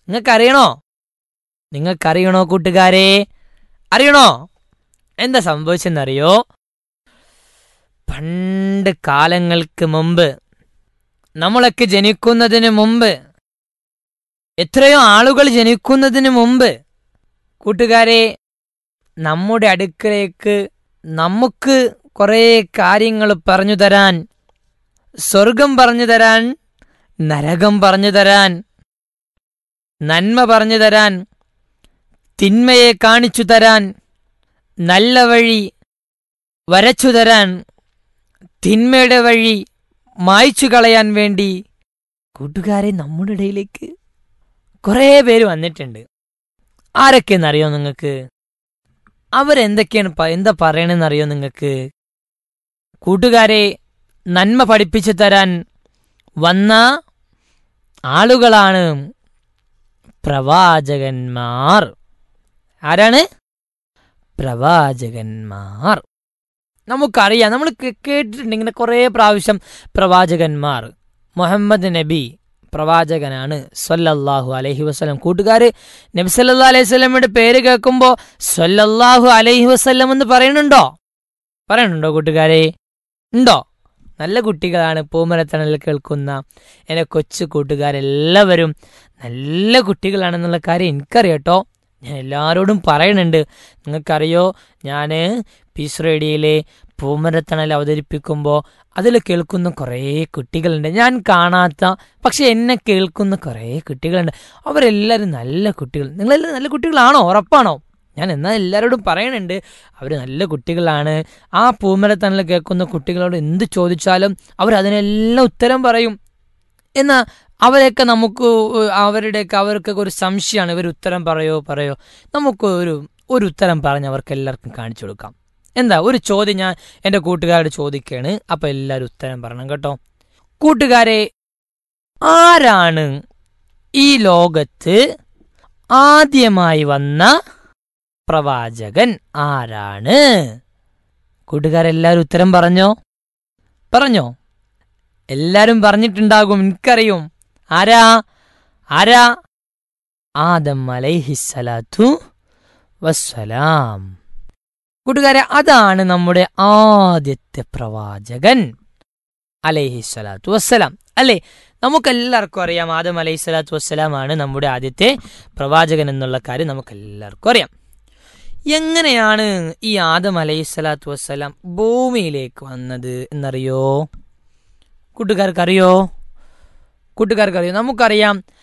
നിങ്ങൾക്കറിയണോ നിങ്ങൾക്കറിയണോ കൂട്ടുകാരെ അറിയണോ എന്താ സംഭവിച്ചെന്നറിയോ പണ്ട് കാലങ്ങൾക്ക് മുമ്പ് നമ്മളൊക്കെ ജനിക്കുന്നതിന് മുമ്പ് എത്രയോ ആളുകൾ ജനിക്കുന്നതിന് മുമ്പ് കൂട്ടുകാരെ നമ്മുടെ അടുക്കലേക്ക് നമുക്ക് കുറേ കാര്യങ്ങൾ പറഞ്ഞു തരാൻ സ്വർഗം പറഞ്ഞു തരാൻ നരകം പറഞ്ഞു തരാൻ നന്മ പറഞ്ഞു തരാൻ തിന്മയെ കാണിച്ചു തരാൻ നല്ല വഴി വരച്ചു തരാൻ തിന്മയുടെ വഴി മായ്ച്ചു കളയാൻ വേണ്ടി കൂട്ടുകാരെ നമ്മുടെ ഇടയിലേക്ക് കുറേ പേര് വന്നിട്ടുണ്ട് ആരൊക്കെയെന്നറിയോ നിങ്ങൾക്ക് അവരെന്തൊക്കെയാണ് പ- എന്താ പറയണെന്നറിയോ നിങ്ങൾക്ക് കൂട്ടുകാരെ നന്മ പഠിപ്പിച്ചു തരാൻ വന്ന ആളുകളാണ് പ്രവാചകന്മാർ ആരാണ് പ്രവാചകന്മാർ നമുക്കറിയാം നമ്മൾ കേ- കേട്ടിട്ടുണ്ട് ഇങ്ങനെ കുറേ പ്രാവശ്യം പ്രവാചകന്മാർ മുഹമ്മദ് നബി പ്രവാചകനാണ് സല്ലല്ലാഹു അലൈഹി വസല്ലം കൂട്ടുകാര് നബി സല്ലല്ലാഹു അലൈഹി വസല്ലമയുടെ പേര് കേൾക്കുമ്പോൾ സല്ലല്ലാഹു അലൈഹി വസല്ലം എന്ന് പറയുന്നുണ്ടോ പറയുന്നുണ്ടോ കൂട്ടുകാരെ ഉണ്ടോ നല്ല കുട്ടികളാണ് പൂമരത്തണലിൽ കേൾക്കുന്ന എൻ്റെ കൊച്ചു കൂട്ടുകാരെല്ലാവരും നല്ല കുട്ടികളാണെന്നുള്ള കാര്യം എനിക്കറിയാം കേട്ടോ ഞാൻ എല്ലാവരോടും പറയുന്നുണ്ട് നിങ്ങൾക്കറിയോ ഞാൻ പീസ് റേഡിയോയിലെ പൂമരത്തണൽ അവതരിപ്പിക്കുമ്പോൾ അതിൽ കേൾക്കുന്ന കുറേ കുട്ടികളുണ്ട് ഞാൻ കാണാത്ത പക്ഷെ എന്നെ കേൾക്കുന്ന കുറേ കുട്ടികളുണ്ട് അവരെല്ലാവരും നല്ല കുട്ടികൾ നിങ്ങളെല്ലാവരും നല്ല കുട്ടികളാണോ ഉറപ്പാണോ ഞാൻ എന്നാൽ എല്ലാവരോടും പറയണുണ്ട് അവർ നല്ല കുട്ടികളാണ് ആ പൂമരത്തണൽ കേൾക്കുന്ന കുട്ടികളോട് എന്ത് ചോദിച്ചാലും അവർ അതിനെല്ലാം ഉത്തരം പറയും എന്നാൽ അവരെയൊക്കെ നമുക്ക് അവരുടെയൊക്കെ അവർക്കൊക്കെ ഒരു സംശയമാണ് ഇവർ ഉത്തരം പറയോ പറയോ നമുക്ക് ഒരു ഒരു ഉത്തരം പറഞ്ഞ് അവർക്ക് എല്ലാവർക്കും കാണിച്ചു കൊടുക്കാം എന്താ ഒരു ചോദ്യം ഞാൻ എൻ്റെ കൂട്ടുകാരോട് ചോദിക്കുകയാണ് അപ്പം എല്ലാവരും ഉത്തരം പറയണം കേട്ടോ കൂട്ടുകാരെ ആരാണ് ഈ ലോകത്ത് ആദ്യമായി വന്ന പ്രവാചകൻ ആരാണ് കൂട്ടുകാരെല്ലാവരും ഉത്തരം പറഞ്ഞോ പറഞ്ഞോ എല്ലാരും പറഞ്ഞിട്ടുണ്ടാകും എനിക്കറിയും ആരാ ആരാ ആദം അലൈഹിസ്സലാത്തു വസ്സലാം കൂട്ടുകാരെ അതാണ് നമ്മുടെ ആദ്യത്തെ പ്രവാചകൻ അലൈഹിസ്സലാത്തു വസ്സലാം അല്ലേ നമുക്കെല്ലാവർക്കും അറിയാം ആദം അലൈഹിസ്സലാത്തു വസ്സലാമാണ് നമ്മുടെ ആദ്യത്തെ പ്രവാചകൻ എന്നുള്ള കാര്യം നമുക്കെല്ലാവർക്കും അറിയാം എങ്ങനെയാണ് ഈ ആദം അലൈഹിസ്സലാത്തു വസ്സലാം ഭൂമിയിലേക്ക് വന്നത് എന്നറിയോ കൂട്ടുകാർക്കറിയോ കൂട്ടുകാർക്കറിയോ നമുക്കറിയാം